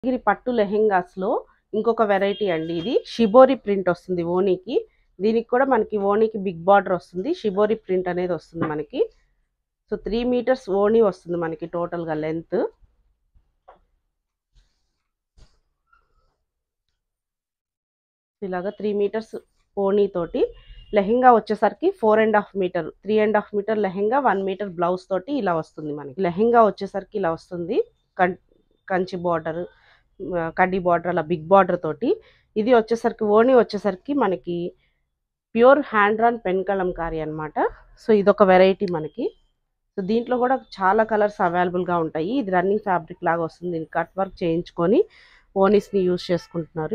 గిరి పట్టు లెహెంగాస్లో ఇంకొక వెరైటీ అండి ఇది షిబోరి ప్రింట్ వస్తుంది ఓనీకి దీనికి కూడా మనకి ఓనీకి బిగ్ బార్డర్ వస్తుంది షిబోరి ప్రింట్ అనేది వస్తుంది మనకి సో త్రీ మీటర్స్ ఓనీ వస్తుంది మనకి టోటల్గా లెంత్ ఇలాగా త్రీ మీటర్స్ ఓనీ తోటి లెహెంగా వచ్చేసరికి four and half meter three and half meter lehenga one meter blouse తోటి ఇలా వస్తుంది మనకి లెహెంగా వచ్చేసరికి ఇలా వస్తుంది కం కంచి బార్డర్ కడ్డీ బార్డర్ అలా బిగ్ బార్డర్ తోటి ఇది వచ్చేసరికి ఓణి వచ్చేసరికి మనకి pure hand drawn pen kalamkari అనమాట సో ఇదొక వెరైటీ మనకి సో దీంట్లో కూడా చాలా కలర్స్ అవైలబుల్గా ఉంటాయి ఇది రన్నింగ్ ఫ్యాబ్రిక్ లాగా వస్తుంది దీనికి కట్ వర్క్ చేయించుకొని ఓనీస్ని యూజ్ చేసుకుంటున్నారు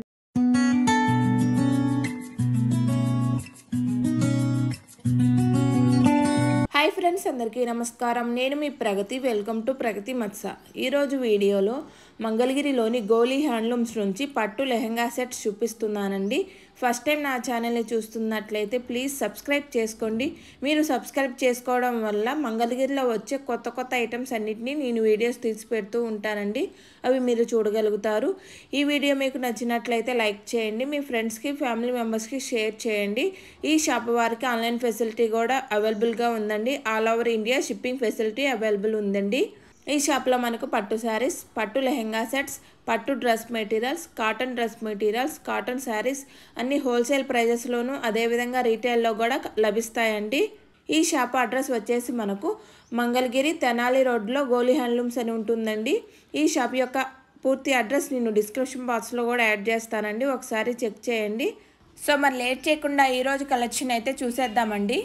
హాయ్ ఫ్రెండ్స్ అందరికీ నమస్కారం నేను మీ ప్రగతి వెల్కమ్ టు ప్రగతి మత్స ఈరోజు వీడియోలో మంగళగిరిలోని గోలీ హ్యాండ్లూమ్స్ నుంచి పట్టు లెహంగా సెట్స్ చూపిస్తున్నానండి ఫస్ట్ టైం నా ఛానల్ని చూస్తున్నట్లయితే ప్లీజ్ సబ్స్క్రైబ్ చేసుకోండి మీరు సబ్స్క్రైబ్ చేసుకోవడం వల్ల మంగళగిరిలో వచ్చే కొత్త కొత్త ఐటమ్స్ అన్నిటినీ నేను వీడియోస్ తీసి పెడుతూ ఉంటానండి అవి మీరు చూడగలుగుతారు ఈ వీడియో మీకు నచ్చినట్లయితే లైక్ చేయండి మీ ఫ్రెండ్స్కి ఫ్యామిలీ మెంబర్స్కి షేర్ చేయండి ఈ షాప్ వారికి ఆన్లైన్ ఫెసిలిటీ కూడా అవైలబుల్గా ఉందండి all over India shipping facility available ఉందండి ఈ షాప్లో మనకు పట్టు శారీస్ పట్టు లెహెంగా సెట్స్ పట్టు dress materials cotton dress materials cotton saris అన్ని హోల్సేల్ ప్రైజెస్లోనూ అదేవిధంగా రీటైల్లో కూడా లభిస్తాయండి ఈ షాప్ అడ్రస్ వచ్చేసి మనకు మంగళగిరి తెనాలి రోడ్లో గోలీ హ్యాండ్లూమ్స్ అని ఉంటుందండి ఈ షాప్ యొక్క పూర్తి అడ్రస్ నేను డిస్క్రిప్షన్ బాక్స్లో కూడా యాడ్ చేస్తానండి ఒకసారి చెక్ చేయండి సో మరి లేట్ చేయకుండా ఈరోజు కలెక్షన్ అయితే చూసేద్దామండి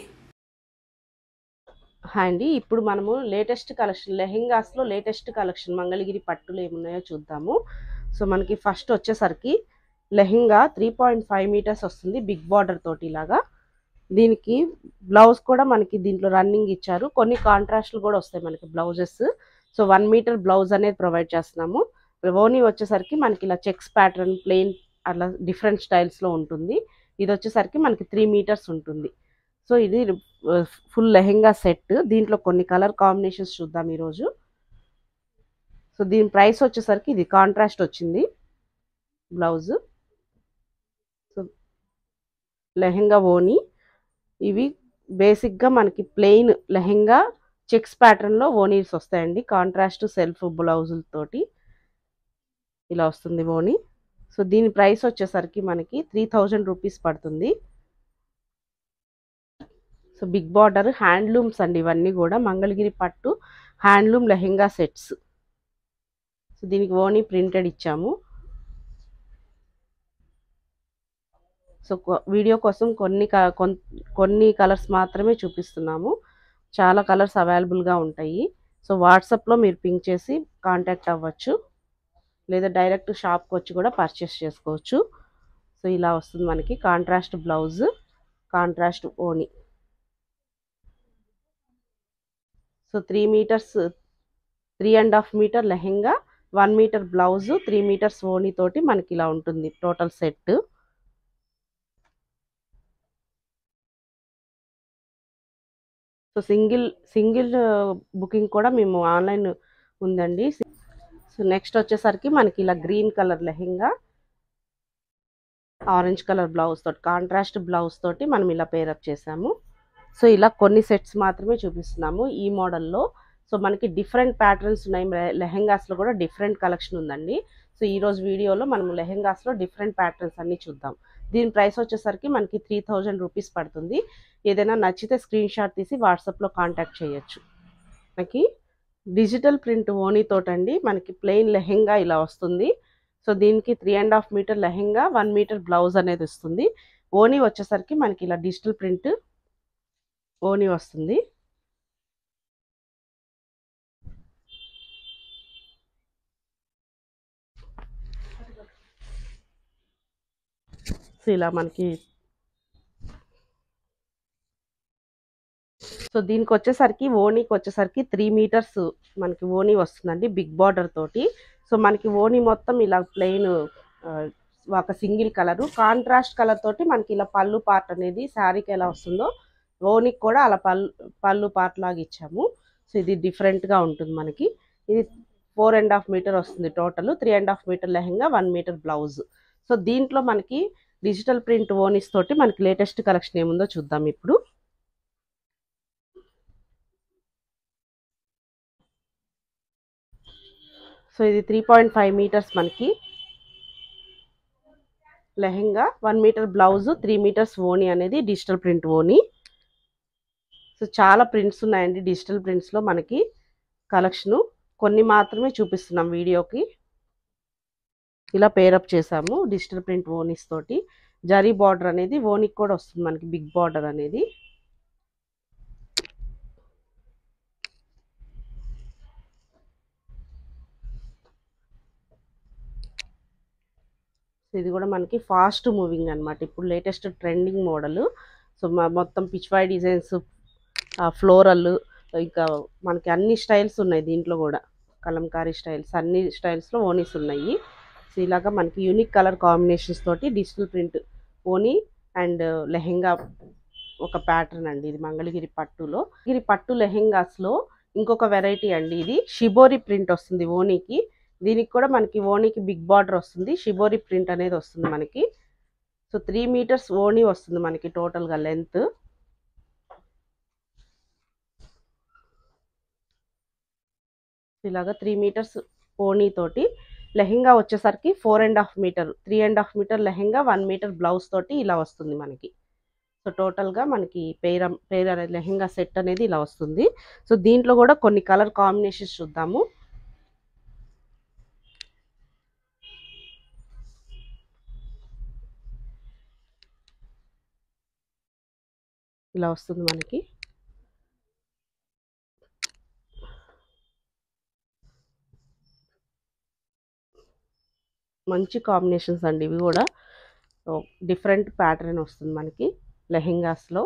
హాయ్ అండి ఇప్పుడు మనము లేటెస్ట్ కలెక్షన్ లెహెంగాస్లో లేటెస్ట్ కలెక్షన్ మంగళగిరి పట్టులు ఏమున్నాయో చూద్దాము సో మనకి ఫస్ట్ వచ్చేసరికి lehenga three point five meters వస్తుంది బిగ్ బార్డర్ తోటి ఇలాగా దీనికి బ్లౌజ్ కూడా మనకి దీంట్లో రన్నింగ్ ఇచ్చారు కొన్ని కాంట్రాస్ట్లు కూడా వస్తాయి మనకి blouses so one meter blouse అనేది ప్రొవైడ్ చేస్తున్నాము ఓనీ వచ్చేసరికి మనకి ఇలా చెక్స్ ప్యాటర్న్ ప్లెయిన్ అట్లా డిఫరెంట్ స్టైల్స్లో ఉంటుంది ఇది వచ్చేసరికి మనకి త్రీ మీటర్స్ ఉంటుంది సో ఇది ఫుల్ లెహెంగా సెట్ దీంట్లో కొన్ని కలర్ కాంబినేషన్స్ చూద్దాం ఈరోజు సో దీని ప్రైస్ వచ్చేసరికి ఇది కాంట్రాస్ట్ వచ్చింది బ్లౌజ్ సో లెహెంగా ఓని ఇవి బేసిక్గా మనకి ప్లెయిన్ లెహెంగా చెక్స్ ప్యాటర్న్లో ఓనీస్ వస్తాయండి కాంట్రాస్ట్ సెల్ఫ్ బ్లౌజులతోటి ఇలా వస్తుంది ఓని సో దీని ప్రైస్ వచ్చేసరికి మనకి త్రీ థౌజండ్ రూపీస్ పడుతుంది సో బిగ్ బార్డర్ హ్యాండ్లూమ్స్ అండి ఇవన్నీ కూడా మంగళగిరి పట్టు హ్యాండ్లూమ్ లెహెంగా సెట్స్ సో దీనికి ఓనీ ప్రింటెడ్ ఇచ్చాము సో వీడియో కోసం కొన్ని కొన్ని కలర్స్ మాత్రమే చూపిస్తున్నాము చాలా కలర్స్ అవైలబుల్గా ఉంటాయి సో వాట్సాప్లో మీరు పింక్ చేసి కాంటాక్ట్ అవ్వచ్చు లేదా డైరెక్ట్ షాప్కి వచ్చి కూడా పర్చేస్ చేసుకోవచ్చు సో ఇలా వస్తుంది మనకి కాంట్రాస్ట్ బ్లౌజ్ కాంట్రాస్ట్ ఓనీ so three meters three and half meter lehenga one meter blouse three meters ఓనీ తోటి మనకి ఇలా ఉంటుంది total set so single single booking కూడా మేము ఆన్లైన్ ఉందండి సో నెక్స్ట్ వచ్చేసరికి మనకి ఇలా green colour lehenga orange colour blouse తోటి కాంట్రాస్ట్ బ్లౌజ్ తోటి మనం ఇలా పేరప్ చేసాము సో ఇలా కొన్ని సెట్స్ మాత్రమే చూపిస్తున్నాము ఈ మోడల్లో సో మనకి డిఫరెంట్ ప్యాటర్న్స్ ఉన్నాయి లెహెంగాస్లో కూడా డిఫరెంట్ కలెక్షన్ ఉందండి సో ఈరోజు వీడియోలో మనం లెహెంగాస్లో డిఫరెంట్ ప్యాటర్న్స్ అన్ని చూద్దాం దీని ప్రైస్ వచ్చేసరికి మనకి త్రీ థౌజండ్ రూపీస్ పడుతుంది ఏదైనా నచ్చితే స్క్రీన్ షాట్ తీసి వాట్సాప్లో కాంటాక్ట్ చేయొచ్చు మనకి డిజిటల్ ప్రింట్ ఓనీ తోటండి మనకి ప్లెయిన్ లెహెంగా ఇలా వస్తుంది సో దీనికి three and half meter lehenga one meter blouse అనేది వస్తుంది ఓనీ వచ్చేసరికి మనకి ఇలా డిజిటల్ ప్రింట్ ఓని వస్తుంది సో ఇలా మనకి సో దీనికి వచ్చేసరికి ఓనీకి వచ్చేసరికి త్రీ మీటర్స్ మనకి ఓనీ వస్తుందండి బిగ్ బార్డర్ తోటి సో మనకి ఓనీ మొత్తం ఇలా ప్లెయిన్ ఒక సింగిల్ కలరు కాంట్రాస్ట్ కలర్ తోటి మనకి ఇలా పళ్ళు పార్ట్ అనేది శారీకి ఎలా వస్తుందో ఓనికి కూడా అలా పళ్ళు పళ్ళు పార్ట్ లాగా ఇచ్చాము సో ఇది డిఫరెంట్గా ఉంటుంది మనకి ఇది ఫోర్ అండ్ హాఫ్ మీటర్ వస్తుంది total three and half meter lehenga one meter blouse so దీంట్లో మనకి డిజిటల్ ప్రింట్ ఓనిస్ తోటి మనకి లేటెస్ట్ కలెక్షన్ ఏముందో చూద్దాం ఇప్పుడు సో ఇది త్రీ పాయింట్ ఫైవ్ మీటర్స్ మనకి lehenga one meter blouse three meters ఓని అనేది డిజిటల్ ప్రింట్ ఓని సో చాలా ప్రింట్స్ ఉన్నాయండి డిజిటల్ ప్రింట్స్లో మనకి కలెక్షను కొన్ని మాత్రమే చూపిస్తున్నాం వీడియోకి ఇలా పేరప్ చేసాము డిజిటల్ ప్రింట్ ఓనీస్ తోటి జరీ బార్డర్ అనేది ఓనికి కూడా వస్తుంది మనకి బిగ్ బార్డర్ అనేది ఇది కూడా మనకి ఫాస్ట్ మూవింగ్ అనమాట ఇప్పుడు లేటెస్ట్ ట్రెండింగ్ మోడల్ సో మొత్తం పిచ్వాయ్ డిజైన్స్ ఫ్లోరల్ ఇంకా మనకి అన్ని స్టైల్స్ ఉన్నాయి దీంట్లో కూడా కలంకారీ స్టైల్స్ అన్ని స్టైల్స్లో ఓనీస్ ఉన్నాయి సో ఇలాగా మనకి యూనిక్ కలర్ కాంబినేషన్స్ తోటి డిజిటల్ ప్రింట్ ఓనీ అండ్ లెహెంగా ఒక ప్యాటర్న్ అండి ఇది మంగళగిరి పట్టులో గిరి పట్టు లెహెంగాస్లో ఇంకొక వెరైటీ అండి ఇది షిబోరి ప్రింట్ వస్తుంది ఓనీకి దీనికి కూడా మనకి ఓనీకి బిగ్ బార్డర్ వస్తుంది షిబోరి ప్రింట్ అనేది వస్తుంది మనకి సో త్రీ మీటర్స్ ఓనీ వస్తుంది మనకి టోటల్గా లెంత్ ఇలాగా త్రీ మీటర్స్ ఓనీ తోటి లెహెంగా వచ్చేసరికి four and half meter three and half meter lehenga one meter blouse తోటి ఇలా వస్తుంది మనకి సో టోటల్గా మనకి పేర పేర లెహెంగా సెట్ అనేది ఇలా వస్తుంది సో దీంట్లో కూడా కొన్ని కలర్ కాంబినేషన్స్ చూద్దాము ఇలా వస్తుంది మనకి మంచి కాంబినేషన్స్ అండి ఇవి కూడా డిఫరెంట్ ప్యాటర్న్ వస్తుంది మనకి లెహెంగాస్లో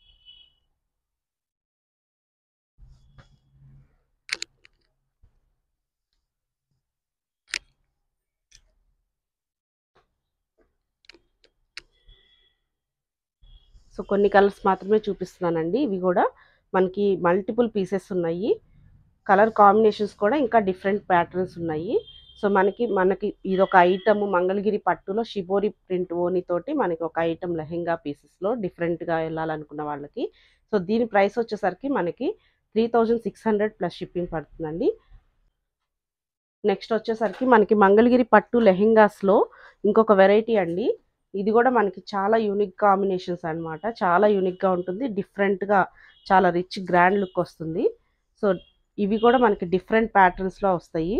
సో కొన్ని కలర్స్ మాత్రమే చూపిస్తున్నానండి ఇవి కూడా మనకి మల్టిపుల్ పీసెస్ ఉన్నాయి కలర్ కాంబినేషన్స్ కూడా ఇంకా డిఫరెంట్ ప్యాటర్న్స్ ఉన్నాయి సో మనకి మనకి ఇది ఒక ఐటమ్ మంగళగిరి పట్టులో షిబోరి ప్రింట్ ఓని తోటి మనకి ఒక ఐటమ్ లెహెంగా పీసెస్లో డిఫరెంట్గా వెళ్ళాలనుకున్న వాళ్ళకి సో దీని ప్రైస్ వచ్చేసరికి మనకి three thousand six hundred plus shipping పడుతుందండి నెక్స్ట్ వచ్చేసరికి మనకి మంగళగిరి పట్టు లెహెంగాస్లో ఇంకొక వెరైటీ అండి ఇది కూడా మనకి చాలా యూనిక్ కాంబినేషన్స్ అన్నమాట చాలా యూనిక్గా ఉంటుంది డిఫరెంట్గా చాలా రిచ్ గ్రాండ్ లుక్ వస్తుంది సో ఇవి కూడా మనకి డిఫరెంట్ ప్యాటర్న్స్లో వస్తాయి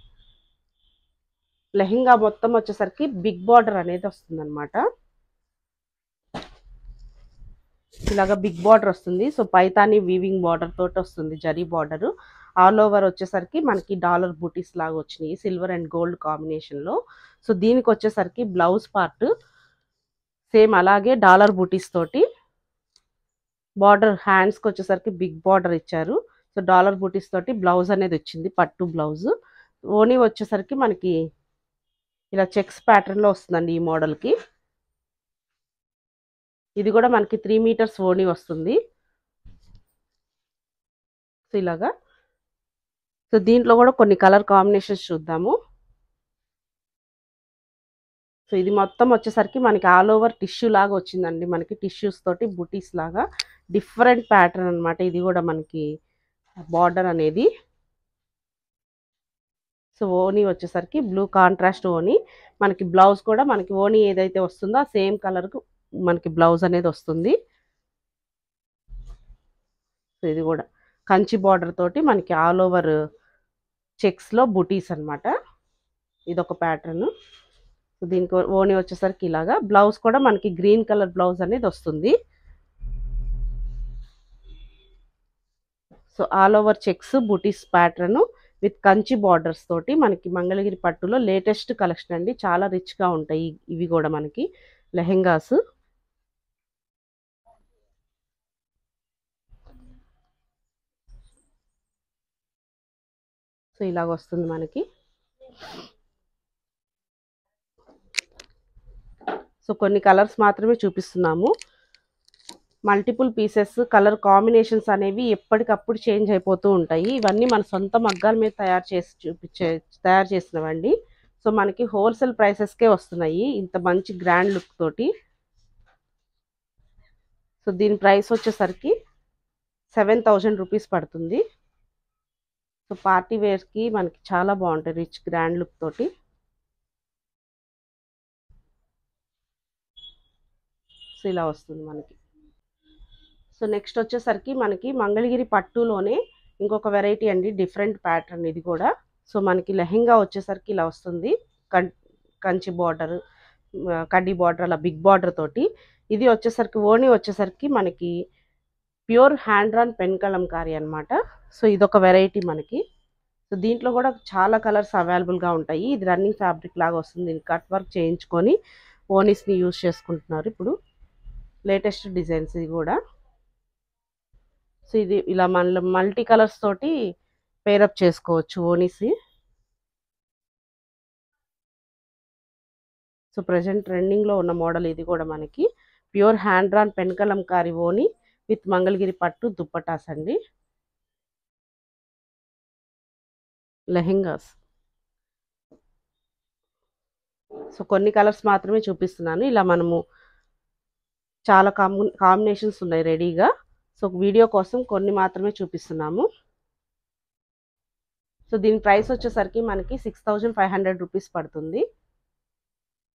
లెహెంగా మొత్తం వచ్చేసరికి బిగ్ బార్డర్ అనేది వస్తుంది అనమాట ఇలాగా బిగ్ బార్డర్ వస్తుంది సో పైతాని వీవింగ్ బార్డర్ తోటి వస్తుంది జరీ బార్డర్ ఆల్ ఓవర్ వచ్చేసరికి మనకి డాలర్ బూటీస్ లాగా వచ్చినాయి సిల్వర్ అండ్ గోల్డ్ కాంబినేషన్లో సో దీనికి వచ్చేసరికి బ్లౌజ్ పార్ట్ సేమ్ అలాగే డాలర్ బూటీస్ తోటి బార్డర్ హ్యాండ్స్కి వచ్చేసరికి బిగ్ బార్డర్ ఇచ్చారు సో డాలర్ బూటీస్ తోటి బ్లౌజ్ అనేది వచ్చింది పట్టు బ్లౌజ్ ఓనీ వచ్చేసరికి మనకి ఇలా చెక్స్ ప్యాటర్న్లో వస్తుందండి ఈ మోడల్కి ఇది కూడా మనకి త్రీ మీటర్స్ ఓనీ వస్తుంది సో ఇలాగా సో దీంట్లో కూడా కొన్ని కలర్ కాంబినేషన్స్ చూద్దాము సో ఇది మొత్తం వచ్చేసరికి మనకి ఆల్ ఓవర్ టిష్యూ లాగా వచ్చిందండి మనకి టిష్యూస్ తోటి బుటీస్ లాగా డిఫరెంట్ ప్యాటర్న్ అనమాట ఇది కూడా మనకి బార్డర్ అనేది సో ఓనీ వచ్చేసరికి బ్లూ కాంట్రాస్ట్ ఓనీ మనకి బ్లౌజ్ కూడా మనకి ఓనీ ఏదైతే వస్తుందో ఆ సేమ్ కలర్కు మనకి బ్లౌజ్ అనేది వస్తుంది సో ఇది కూడా కంచి బార్డర్ తోటి మనకి ఆల్ ఓవర్ చెక్స్లో బుటీస్ అనమాట ఇది ఒక ప్యాటర్న్ సో దీనికి ఓనీ వచ్చేసరికి ఇలాగా బ్లౌజ్ కూడా మనకి గ్రీన్ కలర్ బ్లౌజ్ అనేది వస్తుంది సో ఆల్ ఓవర్ చెక్స్ బుటీస్ ప్యాటర్న్ విత్ కంచి బార్డర్స్ తోటి మనకి మంగళగిరి పట్టులో లేటెస్ట్ కలెక్షన్ అండి చాలా రిచ్గా ఉంటాయి ఇవి కూడా మనకి లెహెంగాస్ సో ఇలాగ వస్తుంది మనకి సో కొన్ని కలర్స్ మాత్రమే చూపిస్తున్నాము మల్టిపుల్ పీసెస్ కలర్ కాంబినేషన్స్ అనేవి ఎప్పటికప్పుడు చేంజ్ అయిపోతూ ఉంటాయి ఇవన్నీ మన సొంత మగ్గాల మీద తయారు చేసి చూపించే తయారు చేసినవండి సో మనకి హోల్సేల్ ప్రైసెస్కే వస్తున్నాయి ఇంత మంచి గ్రాండ్ లుక్ తోటి సో దీని ప్రైస్ వచ్చేసరికి సెవెన్ థౌజండ్ రూపీస్ పడుతుంది సో పార్టీ వేర్కి మనకి చాలా బాగుంటాయి రిచ్ గ్రాండ్ లుక్ తోటి సో ఇలా వస్తుంది మనకి సో నెక్స్ట్ వచ్చేసరికి మనకి మంగళగిరి పట్టులోనే ఇంకొక వెరైటీ అండి డిఫరెంట్ ప్యాటర్న్ ఇది కూడా సో మనకి లెహెంగా వచ్చేసరికి ఇలా వస్తుంది కం కంచి బార్డర్ కడ్డీ బార్డర్ అలా బిగ్ బార్డర్ తోటి ఇది వచ్చేసరికి ఓణి వచ్చేసరికి మనకి pure hand drawn pen kalamkari అనమాట సో ఇదొక వెరైటీ మనకి సో దీంట్లో కూడా చాలా కలర్స్ అవైలబుల్గా ఉంటాయి ఇది రన్నింగ్ ఫ్యాబ్రిక్ లాగా వస్తుంది దీన్ని కట్ వర్క్ చేయించుకొని ఓనీస్ని యూజ్ చేసుకుంటున్నారు ఇప్పుడు లేటెస్ట్ డిజైన్స్ ఇది కూడా సో ఇది ఇలా మన మల్టీ కలర్స్ తోటి పేరప్ చేసుకోవచ్చు ఓనీస్ సో ప్రజెంట్ ట్రెండింగ్లో ఉన్న మోడల్ ఇది కూడా మనకి pure hand drawn pen kalamkari ఓని విత్ మంగళగిరి పట్టు దుప్పటాస్ అండి లెహెంగాస్ సో కొన్ని కలర్స్ మాత్రమే చూపిస్తున్నాను ఇలా మనము చాలా కాంబు కాంబినేషన్స్ ఉన్నాయి రెడీగా సో వీడియో కోసం కొన్ని మాత్రమే చూపిస్తున్నాము సో దీని ప్రైస్ వచ్చేసరికి మనకి six thousand five hundred rupees పడుతుంది